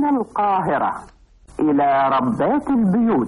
القاهرة إلى ربات البيوت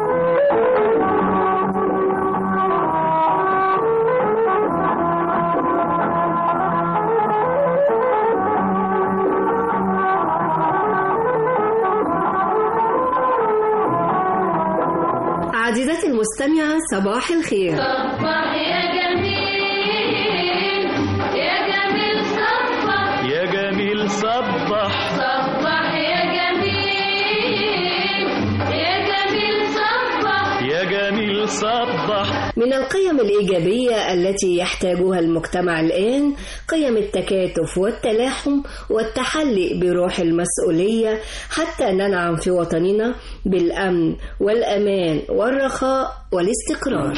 عزيزتي المستمعة صباح الخير صبح يا جميل يا جميل صبح يا جميل صبح صبح يا جميل يا جميل صبح يا جميل صبح من القيم الإيجابية التي يحتاجها المجتمع الآن قيم التكاتف والتلاحم والتحلي بروح المسؤولية حتى ننعم في وطننا بالأمن والأمان والرخاء والاستقرار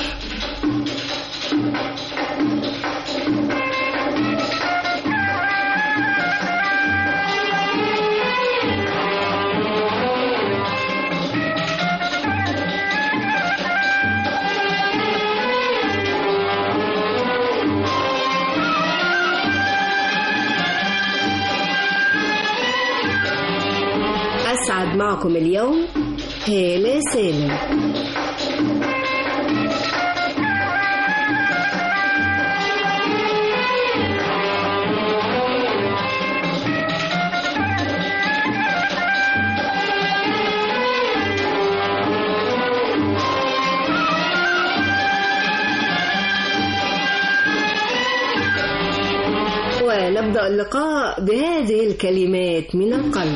أسعد معكم اليوم هالة سالم ونبدأ اللقاء بهذه الكلمات من القلب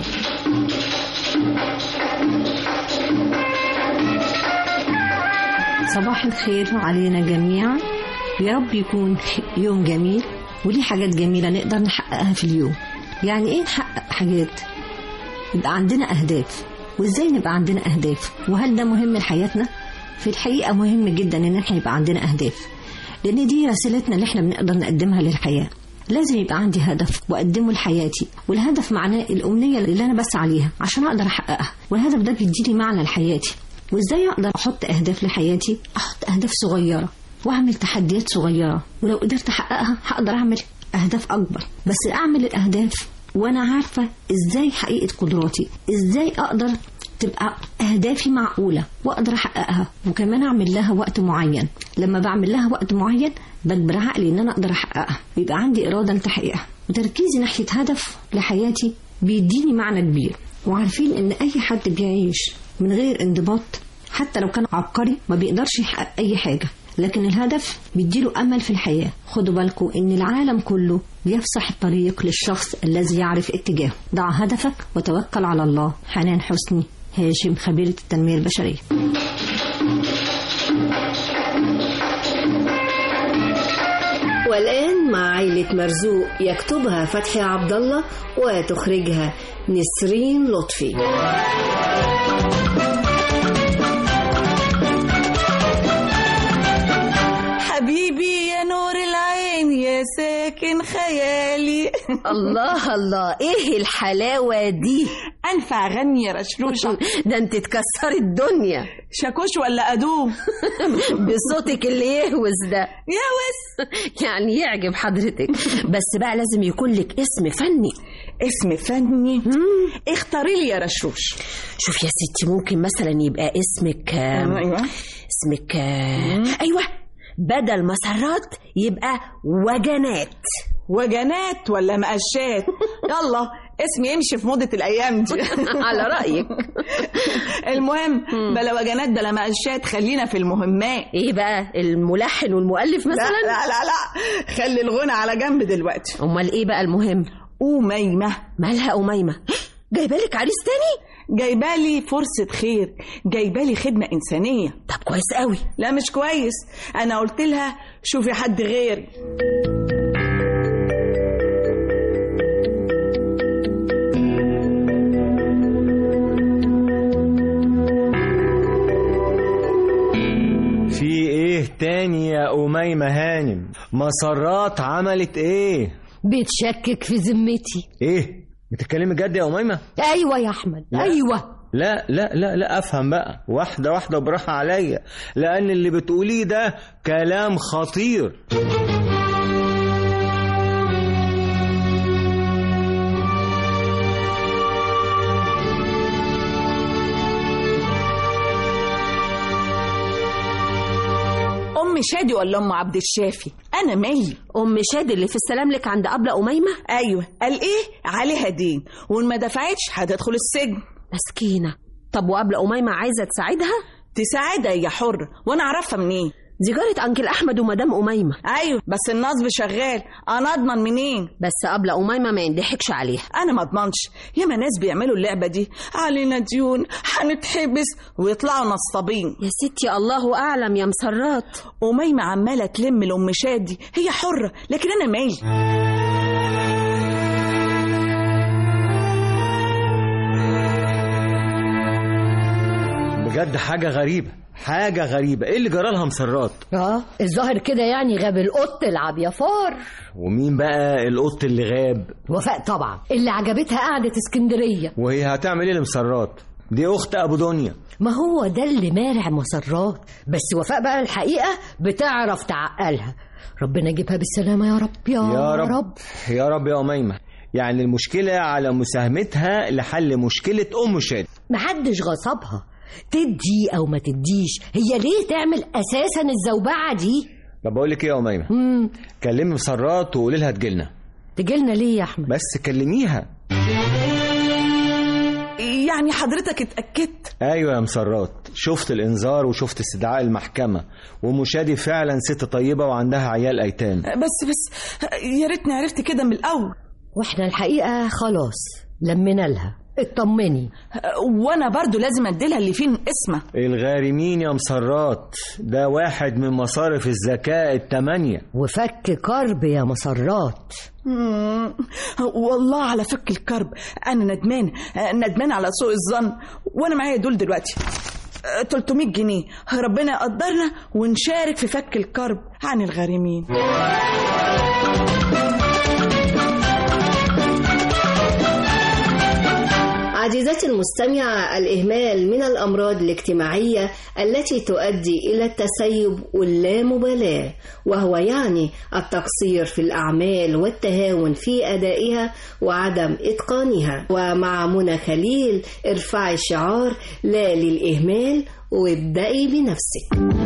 صباح الخير علينا جميعا يا رب يكون يوم جميل وليه حاجات جميلة نقدر نحققها في اليوم يعني ايه نحقق حاجات يبقى عندنا أهداف وازاي نبقى عندنا أهداف وهل ده مهم لحياتنا في الحقيقة مهم جدا ان احنا يبقى عندنا أهداف لأن دي رسالتنا اللي احنا بنقدر نقدمها للحياة لازم يبقى عندي هدف واقدمه لحياتي والهدف معناه الامنيه اللي انا بسعى ليها عشان اقدر احققها والهدف ده بيديني معنى لحياتي وازاي اقدر احط اهداف لحياتي احط اهداف صغيره واعمل تحديات صغيره ولو قدرت احققها هقدر اعمل اهداف اكبر بس اعمل الاهداف وانا عارفه ازاي حقيقه قدراتي ازاي اقدر تبقى اهدافي معقوله واقدر احققها وكمان اعمل لها وقت معين لما بعمل لها وقت معين بجبر عقلي ان انا اقدر احققها بيبقى عندي اراده لتحقيقها وتركيزي ناحيه هدف لحياتي بيديني معنى كبير وعارفين ان اي حد بيعيش من غير انضباط حتى لو كان عبقري ما بيقدرش يحقق اي حاجه لكن الهدف بيديله امل في الحياه خدوا بالكم ان العالم كله بيفسح الطريق للشخص الذي يعرف اتجاهه ضع هدفك وتوكل على الله حنان حسني هاشم خبيرة التنمية البشرية والآن مع عائلة مرزوق يكتبها فتحي عبد الله وتخرجها نسرين لطفي حبيبي يا نور العين يا ساكن خيالي الله الله ايه الحلاوة دي انفع اغني يا رشروشه ده انت تكسري الدنيا شاكوش ولا ادوم بصوتك اللي يهوس ده يا وس يعني يعجب حضرتك بس بقى لازم يكون لك اسم فني اسم فني اختاري لي يا رشروش شوف يا ستي ممكن مثلا يبقى اسمك آم، ايوه اسمك آه، ايوه بدل مسرات يبقى وجنات وجنات ولا مقشات يلا اسمي يمشي في موضة الأيام دي على رأيك المهم بلا وجنات بلا مقشات خلينا في المهمات ايه بقى الملحن والمؤلف لا مثلا لا لا لا خلي الغنى على جنب دلوقتي امال ايه بقى المهم أميمة مالها أميمة جايبالك عريس تاني جايبالي فرصة خير جايبالي خدمة إنسانية طب كويس قوي لا مش كويس أنا قلت لها شوفي حد غيري في ايه تاني يا أميمة هانم مسرات عملت ايه بتشكك في ذمتي ايه بتتكلمي جد يا أميمة ايوه يا احمد ايوه لا لا لا لا افهم بقى واحدة واحدة براحة عليا لأن اللي بتقوليه ده كلام خطير ام شادي ولا ام عبد الشافي انا مي ام شادي اللي في السلام لك عند ابله اميمه ايوه قال ايه عليها دين وان ما دفعتش هتدخل السجن مسكينه طب وقبل اميمه عايزه تساعدها تساعدها هي حرة وانا اعرفها منين دي جارة انكل احمد ومدام اميمه ايوه بس النصب شغال انا اضمن منين بس قبل اميمه ما يندحكش عليها انا ما اضمنش ياما ناس بيعملوا اللعبه دي علينا ديون هنتحبس ويطلعوا نصابين يا ستي الله اعلم يا مسرات أميمة عمالة تلم لأم شادي هي حرة لكن أنا مالي بجد حاجة غريبة حاجة غريبة ايه اللي جرالها مسرات اه الظاهر كده يعني غاب القط العب يا فار ومين بقى القط اللي غاب وفاء طبعا اللي عجبتها قعدة اسكندرية وهي هتعمل ايه لمسرات دي اخت ابو دنيا ما هو ده اللي مارع مسرات بس وفاء بقى الحقيقة بتعرف تعقلها ربنا يجيبها بالسلامة يا رب يا, يا رب. رب يا رب يا أميمة يعني المشكلة على مساهمتها لحل مشكلة أم شادي محدش غصبها تدي او ما تديش هي ليه تعمل اساسا الزوبعة دي طب بقول لك ايه يا أميمة مم. كلمي مسرات وقولي لها تجيلنا تجيلنا ليه يا احمد بس كلميها يعني حضرتك اتأكدت ايوه يا مسرات شفت الانذار وشفت استدعاء المحكمة وأم شادي فعلا ست طيبة وعندها عيال ايتام بس بس يا ريتني عرفت كده من الأول واحنا الحقيقة خلاص لمينا لها اطمني وأنا برضو لازم أديلها اللي فيه اسمه الغارمين يا مسرات ده واحد من مصارف الزكاة التمانية وفك كرب يا مسرات مم. والله على فك الكرب أنا ندمان ندمان على سوء الظن وأنا معايا دول دلوقتي 300 جنيه ربنا يقدرنا ونشارك في فك الكرب عن الغارمين عزيزتي المستمعة الإهمال من الأمراض الاجتماعية التي تؤدي إلى التسيب واللامبالاة وهو يعني التقصير في الأعمال والتهاون في أدائها وعدم إتقانها ومع منى خليل ارفعي شعار لا للإهمال وابدأي بنفسك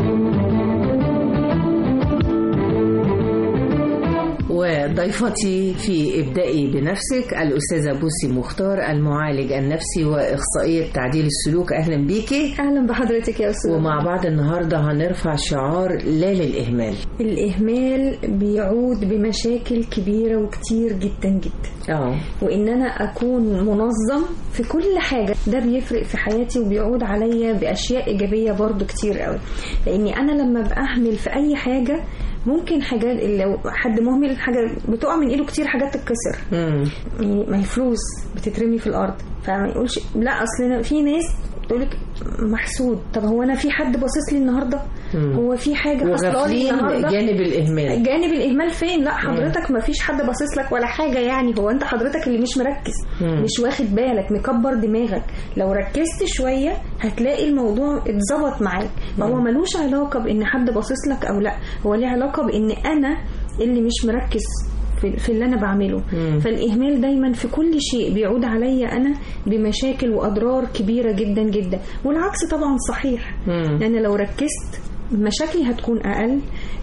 وضيفتي في ابدأي بنفسك الأستاذة بوسي مختار المعالج النفسي وإخصائية تعديل السلوك أهلا بيكي اهلا بحضرتك يا استاذ ومع بعض النهاردة هنرفع شعار لا للإهمال الاهمال بيعود بمشاكل كبيره وكتير جدا جدا اه وان انا اكون منظم في كل حاجه ده بيفرق في حياتي وبيعود عليا باشياء ايجابيه برضو كتير قوي لاني انا لما بأهمل في اي حاجه ممكن حاجات لو حد مهمل حاجه بتقع من ايده كتير حاجات تتكسر مم. يعني ما هي فلوس بتترمي في الارض فما يقولش لا اصل أنا في ناس تقولك محسود طب هو انا في حد باصص لي النهارده مم. هو في حاجه حصلالي وغافلين النهارده جانب الإهمال جانب الاهمال فين لا حضرتك ما فيش حد باصص لك ولا حاجه يعني هو انت حضرتك اللي مش مركز مم. مش واخد بالك مكبر دماغك لو ركزت شويه هتلاقي الموضوع اتظبط معاك فهو ملوش علاقه بان حد باصص لك او لا هو ليه علاقه بان انا اللي مش مركز في, في اللي انا بعمله مم. فالاهمال دايما في كل شيء بيعود عليا انا بمشاكل واضرار كبيره جدا جدا والعكس طبعا صحيح مم. لان لو ركزت مشاكلي هتكون اقل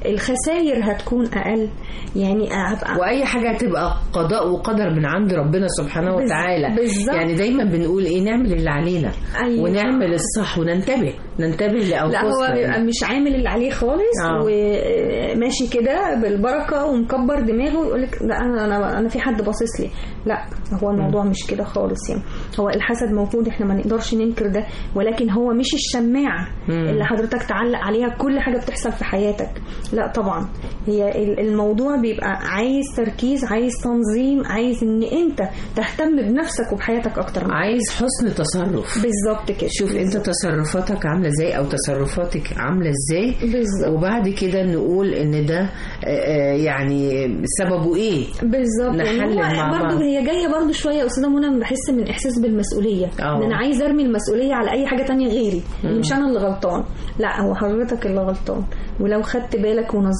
الخسائر هتكون اقل يعني هبقى واي حاجه هتبقى قضاء وقدر من عند ربنا سبحانه بز- وتعالى بالظبط. يعني دايما بنقول ايه نعمل اللي علينا أيوة. ونعمل الصح وننتبه ننتبه لانفسنا لا هو بيبقى مش عامل اللي عليه خالص آه. وماشي كده بالبركه ومكبر دماغه ويقول لك لا انا انا انا في حد باصص لي لا هو الموضوع مش كده خالص يعني هو الحسد موجود احنا ما نقدرش ننكر ده ولكن هو مش الشماعه مم. اللي حضرتك تعلق عليها كل حاجه بتحصل في حياتك لا طبعا هي ال- الموضوع بيبقى عايز تركيز عايز تنظيم عايز ان انت تهتم بنفسك وبحياتك اكتر من عايز حسن تصرف بالظبط كده شوف انت تصرفاتك عامله ازاي او تصرفاتك عامله ازاي بالظبط وبعد كده نقول ان ده آه، آه، يعني سببه ايه بالظبط نحلل يعني هو مع بعض. برضه هي جايه برضه شويه يا استاذه منى بحس من احساس بالمسؤوليه اه. ان انا عايز ارمي المسؤوليه على اي حاجه تانية غيري مم. يعني مش انا اللي غلطان لا هو حضرتك اللي غلطان ولو خدت بالك ونظمت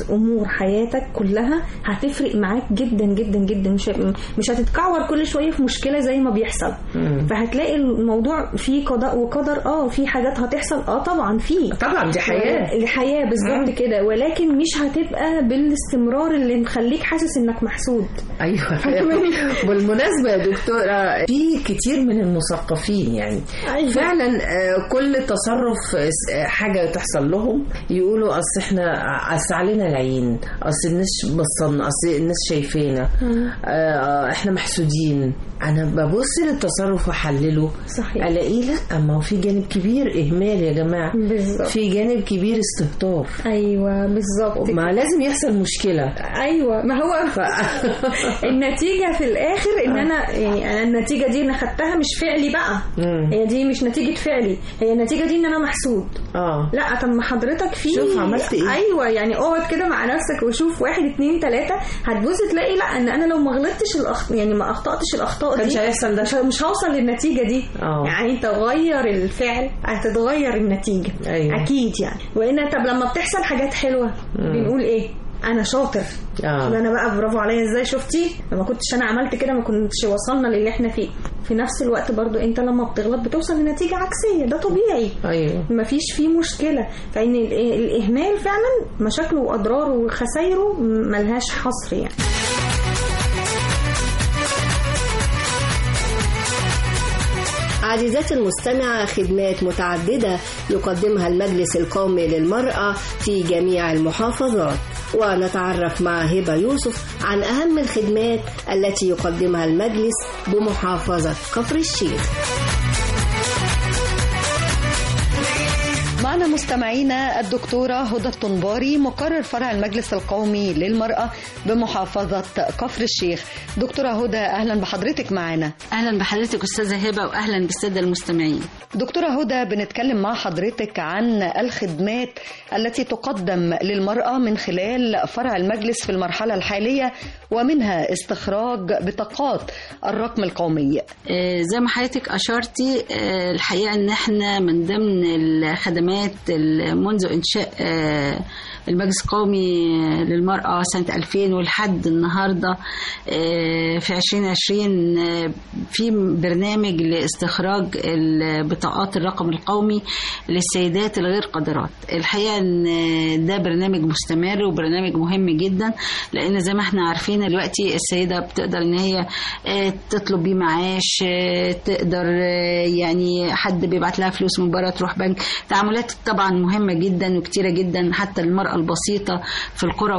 امور حياتك كلها هتفرق معاك جدا جدا جدا مش مش هتتكعور كل شويه في مشكله زي ما بيحصل مم. فهتلاقي الموضوع فيه قضاء وقدر اه في حاجات هتحصل اه طبعا فيه طبعا دي حياة. الحياه بالظبط كده ولكن مش هتبقى بالاستمرار اللي مخليك حاسس انك محسود ايوه بالمناسبه يا دكتوره في كتير من المثقفين يعني أيوة. فعلا آه، كل تصرف آه، حاجه تحصل لهم يقولوا اصل احنا اصل علينا العين اصل الناس بصلنا اصل الناس شايفانا آه، احنا محسودين انا ببص للتصرف واحلله صحيح. الاقيه لا ما هو في جانب كبير اهمال يا جماعه بالظبط. في جانب كبير استهتار ايوه بالظبط ما لازم يحصل مشكله ايوه ما هو النتيجه في الاخر ان انا يعني انا النتيجه دي انا خدتها مش فعلي بقى مم. هي دي مش نتيجه فعلي هي النتيجه دي ان انا محسود اه لا طب ما حضرتك في شوف عملت إيه؟ ايوه يعني اقعد كده مع نفسك وشوف واحد اتنين تلاته هتبص تلاقي لا ان انا لو ما غلطتش الأخ... يعني ما اخطاتش الاخطاء كانش دي هيحصل ده. مش, مش هوصل للنتيجه دي اه. يعني انت غير الفعل هتتغير النتيجه أيوة. اكيد يعني وان طب لما بتحصل حاجات حلوه مم. بنقول ايه انا شاطر اه ده انا بقى برافو عليا ازاي شفتي لما كنتش انا عملت كده ما كنتش وصلنا للي احنا فيه في نفس الوقت برضو انت لما بتغلط بتوصل لنتيجه عكسيه ده طبيعي ايوه ما فيش فيه مشكله فان ال- الاهمال فعلا مشاكله واضراره وخسايره ملهاش حصر يعني عزيزاتي المستمعة خدمات متعددة يقدمها المجلس القومي للمرأة في جميع المحافظات ونتعرف مع هبة يوسف عن أهم الخدمات التي يقدمها المجلس بمحافظة كفر الشيخ معنا مستمعينا الدكتورة هدى الطنباري مقرر فرع المجلس القومي للمرأة بمحافظة كفر الشيخ دكتورة هدى أهلا بحضرتك معنا اهلا بحضرتك استاذه هبه واهلا بالساده المستمعين دكتورة هدى بنتكلم مع حضرتك عن الخدمات التي تقدم للمرأة من خلال فرع المجلس في المرحلة الحالية ومنها استخراج بطاقات الرقم القومي آه، زي ما حضرتك اشرتي آه، الحقيقه ان احنا من ضمن الخدمات ال- منذ انشاء آه، المجلس القومي للمرأة سنة 2000 ولحد النهاردة آه، في 2020 آه، في برنامج لاستخراج البطاقات الرقم القومي للسيدات الغير قادرات الحقيقة ان ده برنامج مستمر وبرنامج مهم جدا لان زي ما احنا عارفين دلوقتي السيدة بتقدر ان هي آه، تطلب بيه معاش آه، تقدر آه، يعني حد بيبعت لها فلوس من بره تروح بنك تعاملات طبعا مهمة جدا وكتيرة جدا حتى المرأة البسيطة في القرى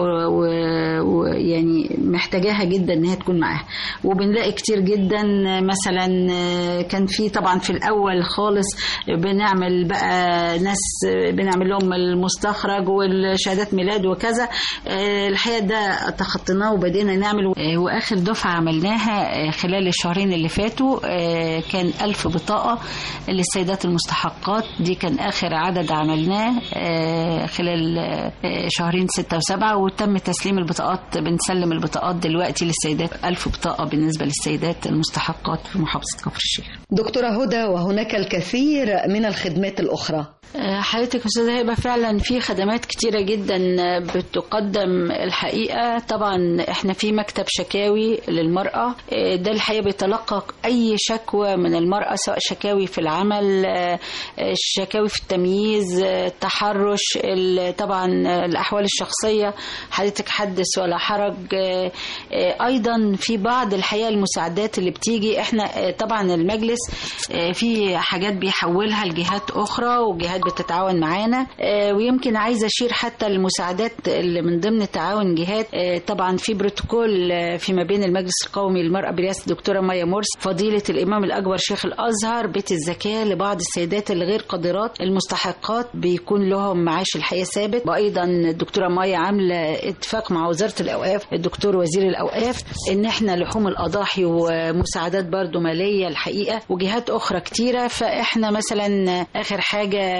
ويعني محتاجاها جدا ان هي تكون معاها وبنلاقي كتير جدا مثلا آه، كان في طبعا في الاول خالص بنعمل بقى ناس بنعمل لهم المستخرج والشهادات ميلاد وكذا آه، الحقيقه ده تخطيناه وبدينا نعمل آه، واخر دفعه عملناها آه، خلال الشهرين اللي فاتوا آه، كان ألف بطاقه للسيدات المستحقات دي كان اخر عدد عملناه آه، خلال آه، شهرين ستة وسبعة وتم تسليم البطاقات بنسلم البطاقات دلوقتي للسيدات ألف بطاقة بالنسبة للسيدات المستحقات في محافظة كفر الشيخ دكتورة هدى وهناك الكثير من الخدمات الأخرى آه، حضرتك استاذه هبه فعلا في خدمات كتيره جدا بتقدم الحقيقه طبعا احنا في مكتب شكاوي للمراه آه، ده الحقيقه بيتلقى اي شكوى من المراه سواء شكاوي في العمل آه، آه، شكاوي في التمييز آه، التحرش ال- طبعا آه، الاحوال الشخصيه حضرتك حدث ولا حرج آه، آه، ايضا في بعض الحقيقه المساعدات اللي بتيجي احنا آه، طبعا المجلس آه، في حاجات بيحولها لجهات اخرى وجهات بتتعاون معانا آه، ويمكن عايزه اشير حتى المساعدات اللي من ضمن تعاون جهات آه، طبعا في بروتوكول آه، فيما بين المجلس القومي للمراه برئاسه الدكتوره مايا مرسي فضيله الامام الاكبر شيخ الازهر بيت الزكاه لبعض السيدات الغير قادرات المستحقات بيكون لهم معاش الحقيقه ثابت وايضا الدكتوره مايا عامله اتفاق مع وزاره الاوقاف الدكتور وزير الاوقاف ان احنا لحوم الاضاحي ومساعدات برضو ماليه الحقيقه وجهات اخرى كتيره فاحنا مثلا اخر حاجه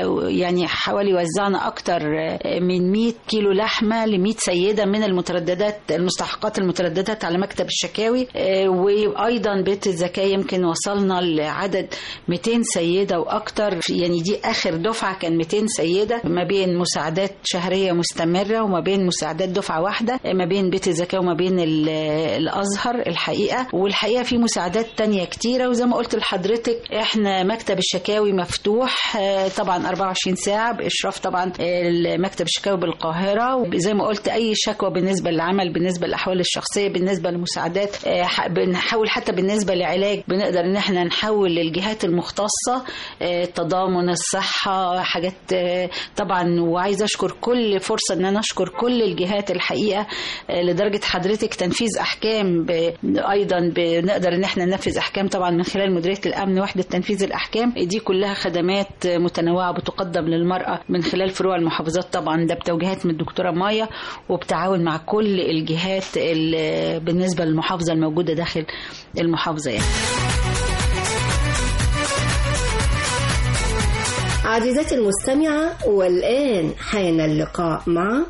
يعني حوالي وزعنا أكتر آه، من 100 كيلو لحمة ل 100 سيدة من المترددات المستحقات المترددات على مكتب الشكاوي آه، وأيضا بيت الزكاة يمكن وصلنا لعدد 200 سيدة وأكتر يعني دي آخر دفعة كان 200 سيدة ما بين مساعدات شهرية مستمرة وما بين مساعدات دفعة واحدة آه، ما بين بيت الزكاة وما بين ال- الأزهر الحقيقة والحقيقة في مساعدات تانية كتيرة وزي ما قلت لحضرتك احنا مكتب الشكاوي مفتوح آه، طبعا 24 ساعة بإشراف طبعا آه، مكتب الشكاوي بالقاهرة زي ما قلت أي شكوى بالنسبة للعمل بالنسبة للأحوال الشخصية بالنسبة للمساعدات آه، ح- بنحاول حتى بالنسبة لعلاج بنقدر إن احنا نحول للجهات المختصة آه، التضامن الصحة حاجات آه، طبعا وعايزة أشكر كل فرصة إن أنا أشكر كل الجهات الحقيقة آه، لدرجة حضرتك تنفيذ أحكام ب- أيضا بنقدر إن احنا ننفذ أحكام طبعا من خلال مديرية الأمن وحدة تنفيذ الأحكام دي كلها خدمات متنوعة بتقدم للمرأة من خلال فروع المحافظات طبعا ده بتوجيهات من الدكتورة مايا وبتعاون مع كل الجهات ال- بالنسبة للمحافظة الموجودة داخل المحافظة يعني. عزيزتي المستمعة والآن حان اللقاء مع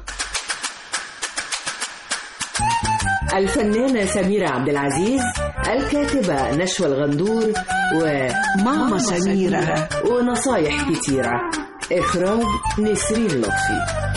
الفنانة سميرة عبد العزيز الكاتبة نشوى الغندور وماما سميرة ونصايح كتيرة إخراج نسرين لطفي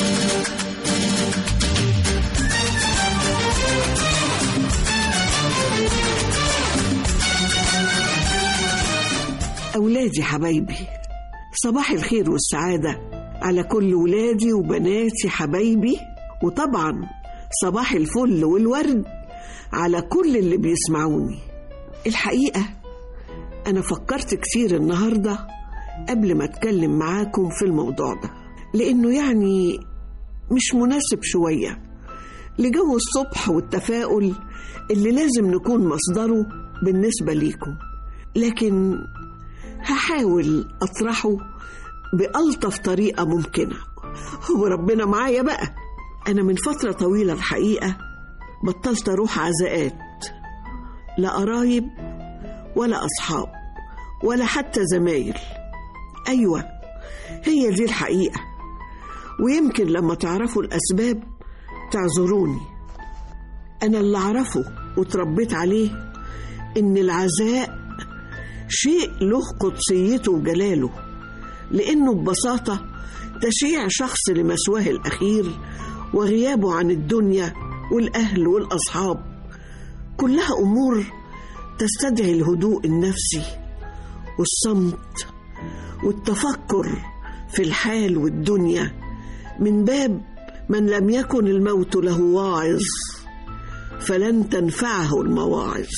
أولادي حبايبي صباح الخير والسعادة على كل ولادي وبناتي حبايبي وطبعا صباح الفل والورد على كل اللي بيسمعوني الحقيقة أنا فكرت كتير النهاردة قبل ما أتكلم معاكم في الموضوع ده لأنه يعني مش مناسب شوية لجو الصبح والتفاؤل اللي لازم نكون مصدره بالنسبة ليكم لكن هحاول أطرحه بألطف طريقة ممكنة هو ربنا معايا بقى أنا من فترة طويلة الحقيقة بطلت أروح عزاءات لا قرايب ولا أصحاب ولا حتى زمايل أيوة هي دي الحقيقة ويمكن لما تعرفوا الأسباب تعذروني أنا اللي أعرفه وتربيت عليه إن العزاء شيء له قدسيته وجلاله لأنه ببساطة تشيع شخص لمسواه الأخير وغيابه عن الدنيا والأهل والأصحاب كلها أمور تستدعي الهدوء النفسي والصمت والتفكر في الحال والدنيا من باب من لم يكن الموت له واعظ فلن تنفعه المواعظ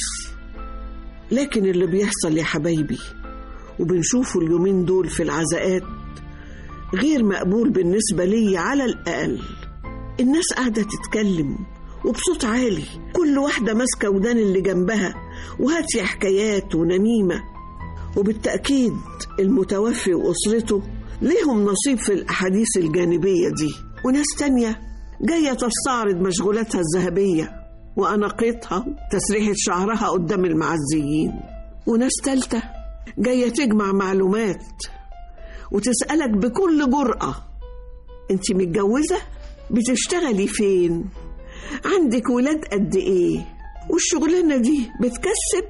لكن اللي بيحصل يا حبايبي وبنشوفه اليومين دول في العزاءات غير مقبول بالنسبة لي على الأقل الناس قاعدة تتكلم وبصوت عالي كل واحدة ماسكة ودان اللي جنبها وهاتي حكايات ونميمة وبالتأكيد المتوفي وأسرته ليهم نصيب في الأحاديث الجانبية دي وناس تانية جاية تستعرض مشغولاتها الذهبية وأناقتها تسريحة شعرها قدام المعزيين وناس تالتة جاية تجمع معلومات وتسألك بكل جرأة انت متجوزة؟ بتشتغلي فين؟ عندك ولاد قد ايه؟ والشغلانة دي بتكسب؟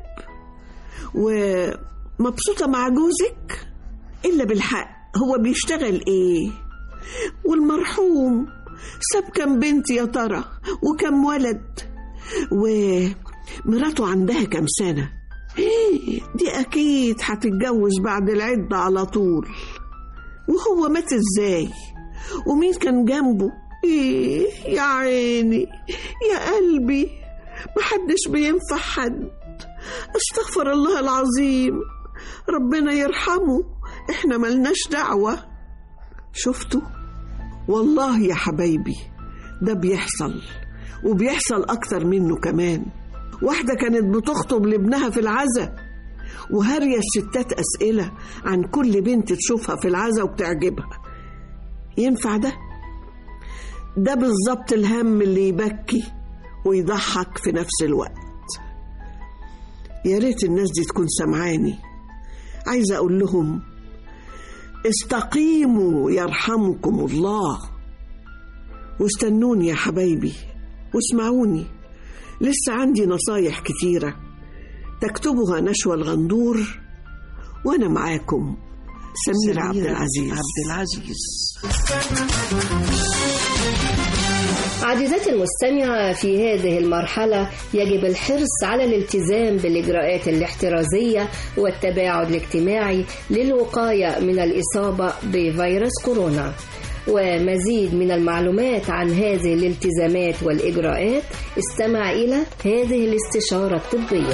ومبسوطة مع جوزك؟ إلا بالحق هو بيشتغل ايه؟ والمرحوم ساب كم بنت يا ترى وكم ولد ومراته عندها كم سنة دي أكيد هتتجوز بعد العدة على طول وهو مات ازاي ومين كان جنبه ايه يا عيني يا قلبي محدش بينفع حد استغفر الله العظيم ربنا يرحمه احنا ملناش دعوة شفتوا والله يا حبايبي ده بيحصل وبيحصل أكتر منه كمان واحدة كانت بتخطب لابنها في العزا وهارية الستات أسئلة عن كل بنت تشوفها في العزا وبتعجبها ينفع ده؟ ده بالظبط الهم اللي يبكي ويضحك في نفس الوقت يا ريت الناس دي تكون سمعاني عايزة أقول لهم استقيموا يرحمكم الله واستنوني يا حبايبي واسمعوني لسه عندي نصايح كتيرة تكتبها نشوى الغندور وأنا معاكم سمير عبد العزيز عبد العزيز عزيزتي المستمعة في هذه المرحلة يجب الحرص على الالتزام بالإجراءات الاحترازية والتباعد الاجتماعي للوقاية من الإصابة بفيروس كورونا ومزيد من المعلومات عن هذه الالتزامات والإجراءات استمع إلى هذه الاستشارة الطبية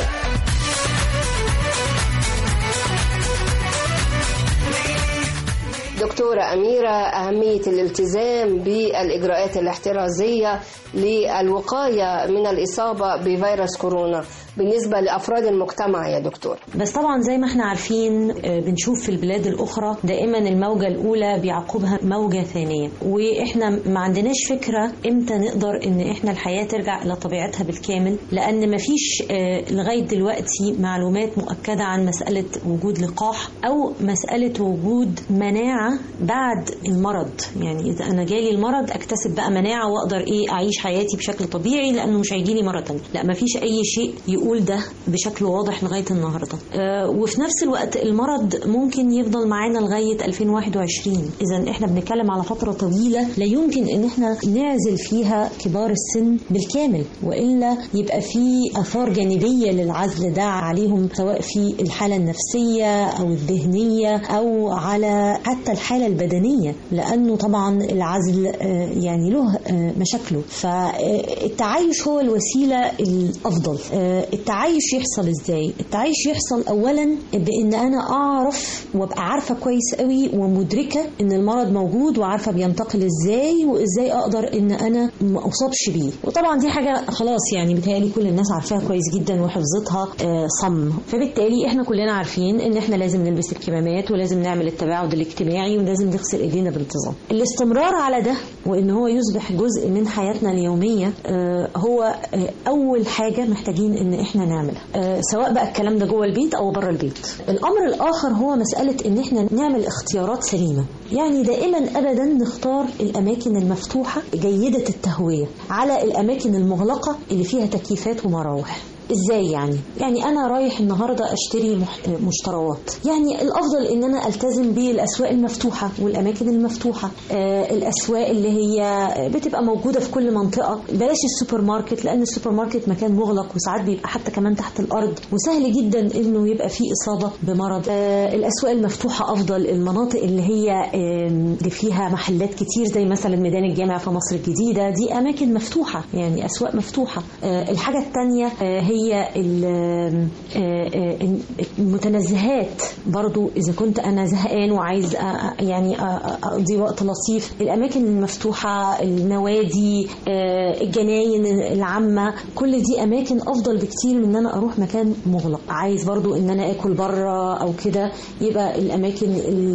دكتورة أميرة أهمية الالتزام بالإجراءات الاحترازية للوقاية من الإصابة بفيروس كورونا بالنسبة لأفراد المجتمع يا دكتور بس طبعا زي ما احنا عارفين آه، بنشوف في البلاد الأخرى دائما الموجة الأولى بيعقبها موجة ثانية وإحنا ما عندناش فكرة إمتى نقدر إن إحنا الحياة ترجع إلى طبيعتها بالكامل لأن ما فيش آه، لغاية دلوقتي معلومات مؤكدة عن مسألة وجود لقاح أو مسألة وجود مناعة بعد المرض يعني إذا أنا جالي المرض أكتسب بقى مناعة وأقدر إيه أعيش حياتي بشكل طبيعي لأنه مش هيجيلي مرة تانية لا ما فيش أي شيء يقول ده بشكل واضح لغاية النهاردة آه، وفي نفس الوقت المرض ممكن يفضل معانا لغاية 2021 إذا إحنا بنتكلم على فترة طويلة لا يمكن إن إحنا نعزل فيها كبار السن بالكامل وإلا يبقى في آثار جانبية للعزل ده عليهم سواء في الحالة النفسية أو الذهنية أو على حتى الحالة البدنية لأنه طبعا العزل آه، يعني له آه، مشاكله فالتعايش هو الوسيلة الأفضل آه، التعايش يحصل إزاي التعايش يحصل أولا بإن أنا أعرف وأبقى عارفة كويس قوي ومدركة إن المرض موجود وعارفة بينتقل إزاي وإزاي أقدر إن أنا ما أصابش بيه وطبعا دي حاجة خلاص يعني بتهيألي كل الناس عارفاها كويس جدا وحفظتها آه، صم فبالتالي إحنا كلنا عارفين إن إحنا لازم نلبس الكمامات ولازم نعمل التباعد الاجتماعي ولازم نغسل إيدينا بانتظام الاستمرار على ده وإن هو يصبح جزء من حياتنا اليومية آه، هو آه، أول حاجة محتاجين إن إحنا نعملها آه، سواء بقى الكلام ده جوه البيت أو بره البيت الأمر الآخر هو مسألة إن إحنا نعمل اختيارات سليمة يعني دائما أبدا نختار الأماكن المفتوحة جيدة التهوية على الأماكن المغلقة اللي فيها تكييفات ومراوح ازاي يعني يعني انا رايح النهارده اشتري مح- مشتريات يعني الافضل ان انا التزم بالاسواق المفتوحه والاماكن المفتوحه آه الاسواق اللي هي بتبقى موجوده في كل منطقه بلاش السوبر ماركت لان السوبر ماركت مكان مغلق وساعات بيبقى حتى كمان تحت الارض وسهل جدا انه يبقى فيه اصابه بمرض آه الاسواق المفتوحه افضل المناطق اللي هي آم، اللي فيها محلات كتير زي مثلا ميدان الجامع في مصر الجديده دي اماكن مفتوحه يعني اسواق مفتوحه آه الحاجه الثانيه هي ال- آه، آه، المتنزهات برضو إذا كنت أنا زهقان وعايز أ- أ- يعني أ- أ- أقضي وقت لطيف الأماكن المفتوحة النوادي آه، الجناين العامة كل دي أماكن أفضل بكتير من أن أنا أروح مكان مغلق عايز برضو أن أنا أكل بره أو كده يبقى الأماكن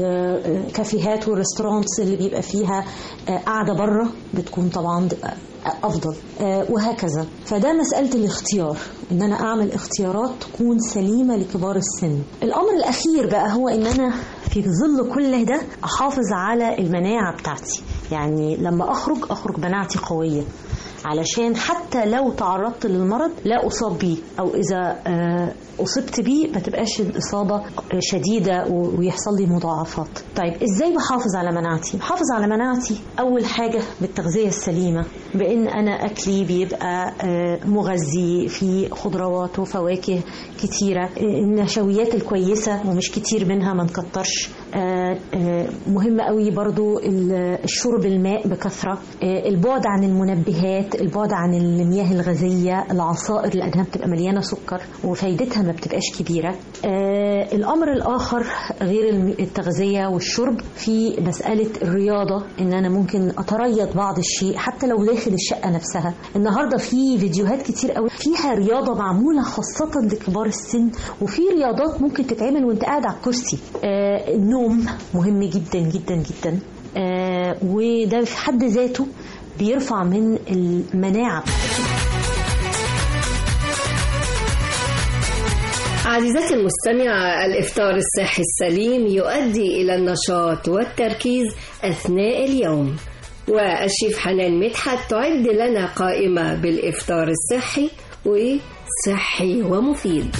الكافيهات والريستورانتس اللي بيبقى فيها آه، قاعدة بره بتكون طبعا افضل آه، وهكذا فده مساله الاختيار ان انا اعمل اختيارات تكون سليمه لكبار السن الامر الاخير بقى هو ان انا في ظل كل ده احافظ على المناعه بتاعتي يعني لما اخرج اخرج مناعتي قويه علشان حتى لو تعرضت للمرض لا اصاب بيه او اذا آه، اصبت بيه ما تبقاش الاصابه شديده و- ويحصل لي مضاعفات طيب ازاي بحافظ على مناعتي بحافظ على مناعتي اول حاجه بالتغذيه السليمه بان انا اكلي بيبقى آه، مغذي في خضروات وفواكه كتيره آه، النشويات الكويسه ومش كتير منها ما نكترش آه، آه، مهم قوي برضو ال- الشرب الماء بكثره آه، البعد عن المنبهات البعد عن المياه الغازيه العصائر لانها بتبقى مليانه سكر وفايدتها ما بتبقاش كبيره آه، الامر الاخر غير الم- التغذيه والشرب في مساله الرياضه ان انا ممكن اتريض بعض الشيء حتى لو داخل الشقه نفسها النهارده في فيديوهات كتير قوي فيها رياضه معموله خاصه لكبار السن وفي رياضات ممكن تتعمل وانت قاعد على الكرسي آه، النوم مهم جدا جدا جدا آه، وده في حد ذاته بيرفع من المناعه عزيزتي المستمعة الإفطار الصحي السليم يؤدي إلى النشاط والتركيز أثناء اليوم والشيف حنان مدحت تعد لنا قائمة بالإفطار الصحي وصحي ومفيد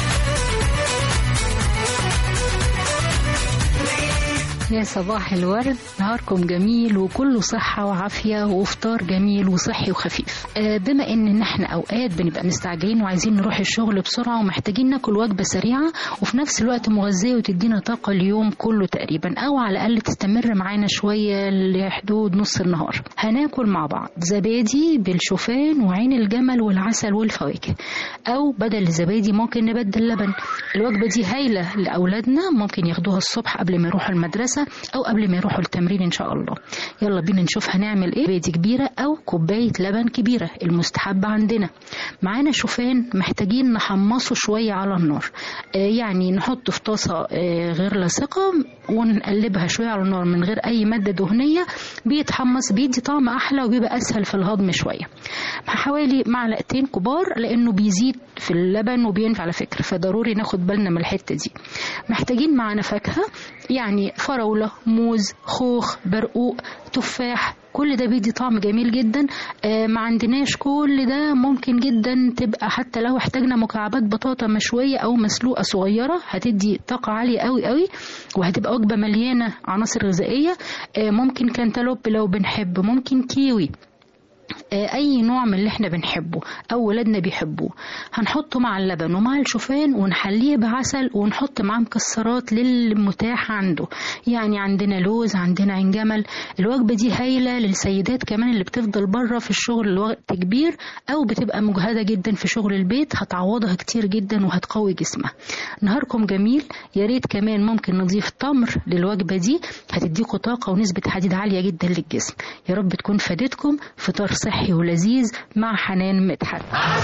يا صباح الورد نهاركم جميل وكله صحة وعافية وافطار جميل وصحي وخفيف آه، بما ان إن احنا اوقات بنبقى مستعجلين وعايزين نروح الشغل بسرعة ومحتاجين ناكل وجبة سريعة وفي نفس الوقت مغذية وتدينا طاقة اليوم كله تقريبا او على الاقل تستمر معانا شوية لحدود نص النهار هناكل مع بعض زبادي بالشوفان وعين الجمل والعسل والفواكه او بدل الزبادي ممكن نبدل لبن الوجبة دي هايلة لأولادنا ممكن ياخدوها الصبح قبل ما يروحوا المدرسة أو قبل ما يروحوا التمرين إن شاء الله يلا بينا نشوف هنعمل إيه بيدي كبيرة أو كوباية لبن كبيرة المستحب عندنا معانا شوفان محتاجين نحمصه شوية على النار آه يعني نحطه في طاسة آه غير لاصقة ونقلبها شوية على النار من غير أي مادة دهنية بيتحمص بيدي طعم أحلى وبيبقى أسهل في الهضم شوية مع حوالي معلقتين كبار لأنه بيزيد في اللبن وبينفع على فكرة فضروري ناخد بالنا من الحتة دي محتاجين معانا فاكهة يعني فراولة موز خوخ برقوق تفاح كل ده بيدي طعم جميل جدا آه ما عندناش كل ده ممكن جدا تبقى حتى لو احتاجنا مكعبات بطاطا مشوية او مسلوقة صغيرة هتدي طاقة عالية قوي قوي وهتبقى وجبة مليانة عناصر غذائية آه ممكن كانتالوب لو بنحب ممكن كيوي آه، اي نوع من اللي احنا بنحبه او ولادنا بيحبوه هنحطه مع اللبن ومع الشوفان ونحليه بعسل ونحط معاه مكسرات للمتاح عنده يعني عندنا لوز عندنا عين جمل الوجبه دي هايله للسيدات كمان اللي بتفضل بره في الشغل لوقت كبير او بتبقى مجهده جدا في شغل البيت هتعوضها كتير جدا وهتقوي جسمها نهاركم جميل يا ريت كمان ممكن نضيف تمر للوجبه دي هتديكوا طاقه ونسبه حديد عاليه جدا للجسم يا رب تكون فادتكم فطار صحي ولذيذ مع حنان مدحت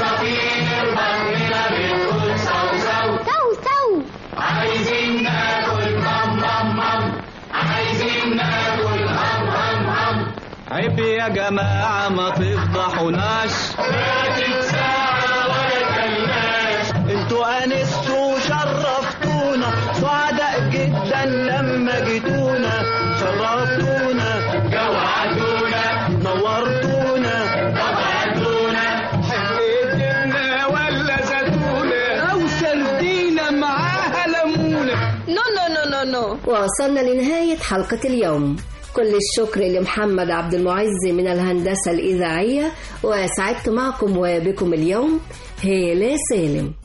سو سو عايزين ناكل مام مام مام عايزين ناكل هم هم هم عيب يا جماعة ما تفضحوناش فاتت ساعة ولا كلناش انتوا انستوا وشرفتونا سعداء جدا لما جيتونا شرفتونا جوعتونا نورتونا طبعتونا حبيتنا ولا زيتونة او سردينة معاها ليمونة نو نو نو نو نو وصلنا لنهاية حلقة اليوم كل الشكر لمحمد عبد المعز من الهندسة الإذاعية وسعدت معكم وبكم اليوم هيلة سالم